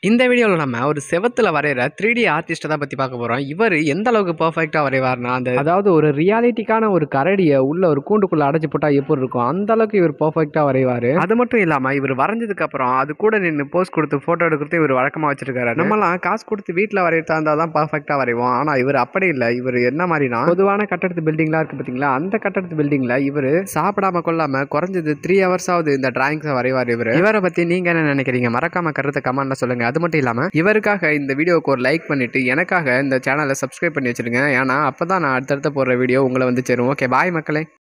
இந்த வீடியோவில் நம்ம ஒரு செவத்தில் வரைகிற த்ரீ டி ஆர்டிஸ்ட்டை தான் பற்றி பார்க்க போகிறோம் இவர் எந்த அளவுக்கு பர்ஃபெக்டாக வரைவார்னா அந்த அதாவது ஒரு ரியாலிட்டிக்கான ஒரு கரடியை உள்ள ஒரு கூண்டுக்குள்ளே அடைச்சி போட்டால் எப்படி இருக்கும் அந்த அளவுக்கு இவர் பர்ஃபெக்டாக வரைவார் அது மட்டும் இல்லாமல் இவர் வரைஞ்சதுக்கு அப்புறம் அது கூட நின்று போஸ்ட் கொடுத்து ஃபோட்டோ எடுக்கிறது இவர் வழக்கமாக வச்சிருக்காரு நம்மலாம் காசு கொடுத்து வீட்டில் வரையறதா இருந்தால் தான் பர்ஃபெக்டாக வரைவோம் ஆனால் இவர் அப்படி இல்லை இவர் என்ன மாதிரினா பொதுவான கட்டடத்து பில்டிங்லாம் இருக்குது பார்த்தீங்களா அந்த கட்டடத்து பில்டிங்கில் இவர் சாப்பிடாம கொள்ளாம குறைஞ்சது த்ரீ ஹவர்ஸ் ஆகுது இந்த டிராயிங்ஸை வரைவார் இவர் இவரை பற்றி நீங்கள் என்ன நினைக்கிறீங்க மறக்காம கருத்தை கமெண்ட்ல சொல்லுங்க அது மட்டும் இல்லாமல் இவருக்காக இந்த வீடியோவுக்கு ஒரு லைக் பண்ணிட்டு எனக்காக இந்த சேனலை சப்ஸ்கிரைப் பண்ணி வச்சிருங்க ஏன்னா அப்போ தான் நான் அடுத்தடுத்த போடுற வீடியோ உங்களை வந்து சேரும் ஓகே பாய் மக்களே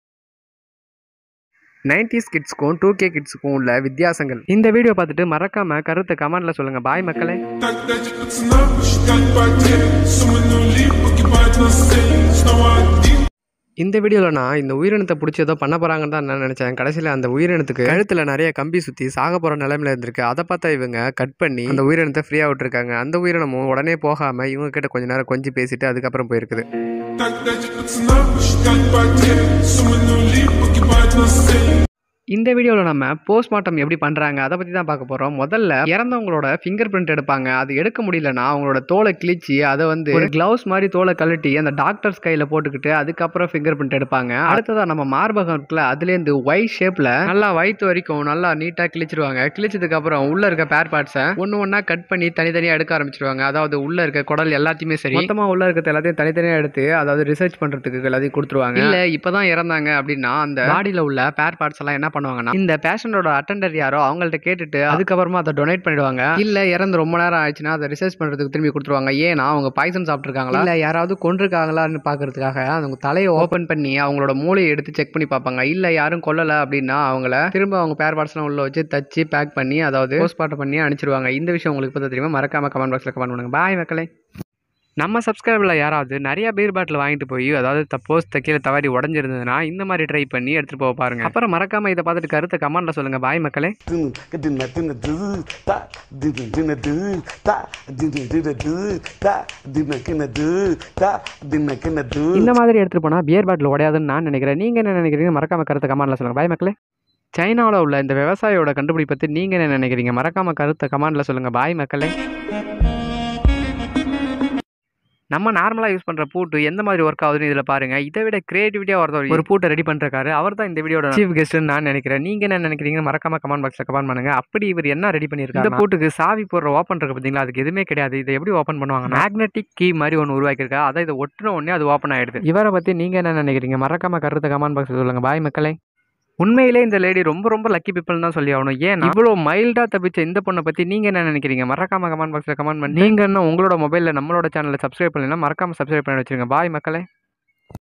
நைன்டிஸ் கிட்ஸ்க்கும் டூ கே கிட்ஸுக்கும் உள்ள வித்தியாசங்கள் இந்த வீடியோ பார்த்துட்டு மறக்காம கருத்தை கமெண்ட்ல சொல்லுங்க பாய் மக்களே Так дайте пацанам посчитать потери Суммы нули погибает на сцене Снова один இந்த வீடியோவில் நான் இந்த உயிரினத்தை பிடிச்சி ஏதோ பண்ண போகிறாங்கன்னு தான் நான் நினச்சேன் கடைசியில் அந்த உயிரினத்துக்கு கழுத்தில் நிறைய கம்பி சுற்றி சாக போகிற நிலைமையில இருந்திருக்கு அதை பார்த்தா இவங்க கட் பண்ணி அந்த உயிரினத்தை ஃப்ரீயாக விட்டுருக்காங்க அந்த உயிரினமும் உடனே போகாமல் இவங்க கிட்ட கொஞ்ச நேரம் கொஞ்சி பேசிட்டு அதுக்கப்புறம் போயிருக்குது Так дайте пацанам посчитать потери Суммы нули погибает на сцене இந்த வீடியோவில் நம்ம போஸ்ட்மார்ட்டம் எப்படி பண்ணுறாங்க அதை பற்றி தான் பார்க்க போகிறோம் முதல்ல இறந்தவங்களோட ஃபிங்கர் பிரிண்ட் எடுப்பாங்க அது எடுக்க முடியலன்னா அவங்களோட தோலை கிழிச்சு அதை வந்து ஒரு க்ளவுஸ் மாதிரி தோலை கழட்டி அந்த டாக்டர்ஸ் கையில் போட்டுக்கிட்டு அதுக்கப்புறம் ஃபிங்கர் பிரிண்ட் எடுப்பாங்க அடுத்ததாக நம்ம மார்பகம் இருக்குல்ல அதுலேருந்து ஒய் ஷேப்பில் நல்லா வயிற்று வரைக்கும் நல்லா நீட்டாக கிழிச்சிருவாங்க கிழிச்சதுக்கு அப்புறம் உள்ள இருக்க பேர் பார்ட்ஸை ஒன்று ஒன்றா கட் பண்ணி தனித்தனியாக எடுக்க ஆரம்பிச்சிருவாங்க அதாவது உள்ள இருக்க குடல் எல்லாத்தையுமே சரி மொத்தமாக உள்ள இருக்கிறது எல்லாத்தையும் தனித்தனியாக எடுத்து அதாவது ரிசர்ச் பண்ணுறதுக்கு எல்லாத்தையும் கொடுத்துருவாங்க இல்லை இப்போ தான் இறந்தாங்க அப்படின்னா அந்த பாடியில் உள்ள பேர் பார்ட்ஸ் எல்லாம் என்ன பண்ணுவாங்கன்னா இந்த பேஷண்டோட அட்டெண்டர் யாரோ அவங்கள்ட்ட கேட்டுட்டு அதுக்கப்புறமா அதை டொனேட் பண்ணிடுவாங்க இல்ல இறந்து ரொம்ப நேரம் ஆயிடுச்சுன்னா அதை ரிசர்ச் பண்றதுக்கு திரும்பி கொடுத்துருவாங்க ஏன்னா அவங்க பாய்சன் சாப்பிட்டுருக்காங்களா இல்ல யாராவது கொண்டிருக்காங்களான்னு பாக்குறதுக்காக அவங்க தலையை ஓபன் பண்ணி அவங்களோட மூளையை எடுத்து செக் பண்ணி பார்ப்பாங்க இல்ல யாரும் கொல்லல அப்படின்னா அவங்கள திரும்ப அவங்க பேர் பார்ட்ஸ்லாம் உள்ள வச்சு தச்சு பேக் பண்ணி அதாவது போஸ்ட்மார்ட்டம் பண்ணி அனுப்பிச்சிருவாங்க இந்த விஷயம் உங்களுக்கு இப்போ தெரியுமா மறக்காம கமெண்ட் பாக்ஸ்ல கமெண்ட் பண்ணுங்க பாய் மக்களே நம்ம சப்ஸ்கிரைபரில் யாராவது நிறைய பீர் பாட்டில் வாங்கிட்டு போய் அதாவது தப்போஸ் கீழே தவறி உடஞ்சிருந்ததுன்னா இந்த மாதிரி ட்ரை பண்ணி எடுத்துகிட்டு போக பாருங்க அப்புறம் மறக்காம இதை பார்த்துட்டு கருத்தை கமெண்ட்டில் சொல்லுங்க பாய் மக்களே Dina dina du ta dina dina du ta dina dina du ta dina dina du ta dina dina du இந்த மாதிரி எடுத்துகிட்டு போனால் பியர் பாட்டில் உடையாதுன்னு நான் நினைக்கிறேன் நீங்கள் என்ன நினைக்கிறீங்க மறக்காம கருத்தை கமெண்ட்டில் சொல்லுங்கள் பாய் மக்களே சைனாவில் உள்ள இந்த விவசாயியோட கண்டுபிடி பற்றி நீங்கள் என்ன நினைக்கிறீங்க மறக்காம கருத்தை கமெண்ட்டில் சொல்லுங்கள் பாய் மக்களே நம்ம நார்மலாக யூஸ் பண்ணுற பூட்டு எந்த மாதிரி ஒர்க் ஆகுதுன்னு இதில் பாருங்க இதை விட கிரியேட்டிவிட்டியாக ஒருத்தர் ஒரு பூட்டை ரெடி பண்ணுறாரு அவர் தான் இந்த வீடியோட சீஃப் கெஸ்ட்னு நான் நினைக்கிறேன் நீங்கள் என்ன நினைக்கிறீங்க மறக்காம கமெண்ட் பாக்ஸில் கமெண்ட் பண்ணுங்க அப்படி இவர் என்ன ரெடி பண்ணியிருக்காரு இந்த பூட்டுக்கு சாவி போடுற ஓப்பன் இருக்கு பார்த்தீங்களா அதுக்கு எதுவுமே கிடையாது இதை எப்படி ஓப்பன் பண்ணுவாங்க மேக்னெட்டிக் கீ மாதிரி ஒன்று உருவாக்கியிருக்கா அதை இதை ஒட்டின உடனே அது ஓப்பன் ஆயிடுது இவரை பற்றி நீங்கள் என்ன நினைக்கிறீங்க மறக்காம கருத்தை கமெண்ட் பாக்ஸில் சொல்லுங்க பாய் மக்களே உண்மையிலே இந்த லேடி ரொம்ப ரொம்ப லக்கி பீப்பிள் தான் சொல்லி ஆகணும் ஏன் இவ்வளோ மைல்டாக தப்பிச்ச இந்த பொண்ணை பற்றி நீங்கள் என்ன நினைக்கிறீங்க மறக்காம கமெண்ட் பாக்ஸில் கமெண்ட் பண்ணி நீங்கள் என்ன உங்களோட மொபைலில் நம்மளோட சேனலை சப்ஸ்கிரைப் பண்ணலைன்னா மறக்காம சப்ஸ்கிரைப் பண்ணி வச்சிருங்க பாய் மக்களே